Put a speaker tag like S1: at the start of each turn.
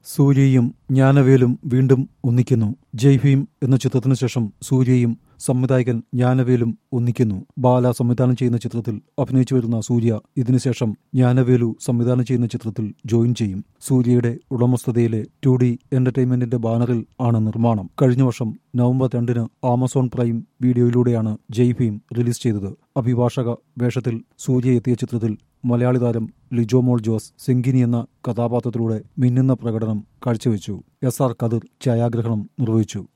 S1: സൂര്യയും ജ്ഞാനവേലും വീണ്ടും ഒന്നിക്കുന്നു ജയ് ഭീം എന്ന ചിത്രത്തിനു ശേഷം സൂര്യയും സംവിധായകൻ ജ്ഞാനവേലും ഒന്നിക്കുന്നു ബാല സംവിധാനം ചെയ്യുന്ന ചിത്രത്തിൽ അഭിനയിച്ചു വരുന്ന സൂര്യ ഇതിനുശേഷം ജ്ഞാനവേലു സംവിധാനം ചെയ്യുന്ന ചിത്രത്തിൽ ജോയിൻ ചെയ്യും സൂര്യയുടെ ഉടമസ്ഥതയിലെ ടു ഡി എന്റർടൈൻമെന്റിന്റെ ബാനറിൽ ആണ് നിർമ്മാണം കഴിഞ്ഞ വർഷം നവംബർ രണ്ടിന് ആമസോൺ പ്രൈം വീഡിയോയിലൂടെയാണ് ജയ് ഭീം റിലീസ് ചെയ്തത് അഭിഭാഷക വേഷത്തിൽ സൂര്യ എത്തിയ ചിത്രത്തിൽ മലയാളി താരം ലിജോമോൾ ജോസ് സിംഗിനി എന്ന കഥാപാത്രത്തിലൂടെ മിന്നുന്ന പ്രകടനം കാഴ്ചവെച്ചു എസ് ആർ കതിർ ഛായാഗ്രഹണം നിർവഹിച്ചു